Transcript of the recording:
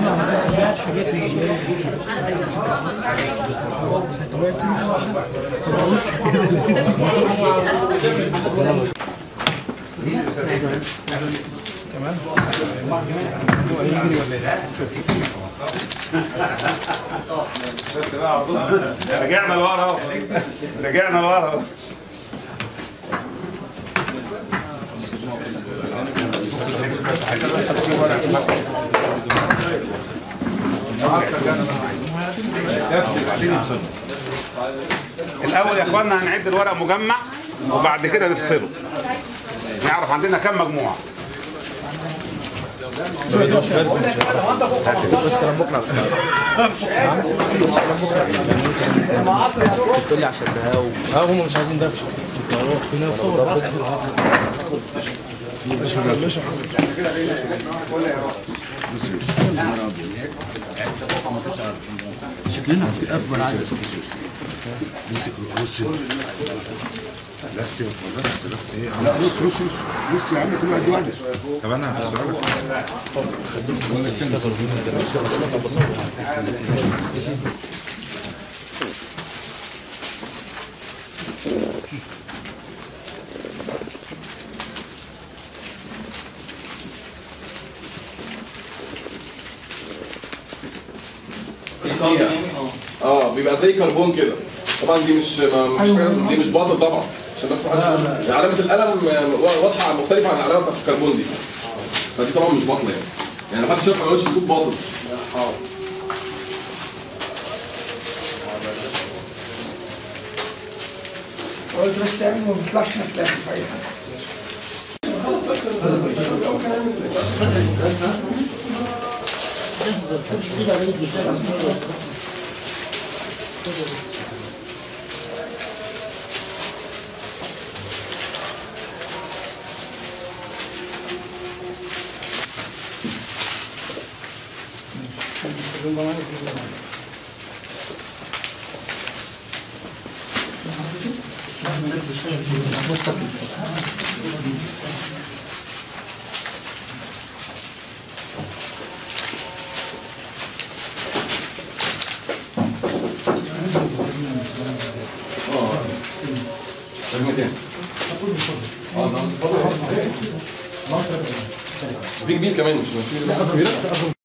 رجعنا لورا اهو رجعنا لورا اهو الاول يا اخوانا هنعد الورق مجمع وبعد كده نفصله نعرف عندنا كم مجموعه تقول لي عشان الهوا اه هم مش عايزين دوشه شكلنا في اكبر عدد لا بص بص بص بص يا عم كل واحد واحد طب انا هسألك اه بيبقى زي كربون كده طبعا دي مش ما مش حاجة- دي مش باطل طبعا عشان بس محدش يقول- علامه القلم آه، واضحه مختلفه عن العلامه بتاعت الكربون دي فدي طبعا مش باطله يعني يعني محدش ينفع ما يقولش صوت باطل قلت بس اعمل ما بيطلعش نفتح في اي حاجه كلمتين اه ده في كبير كمان مش في مساحه كبيره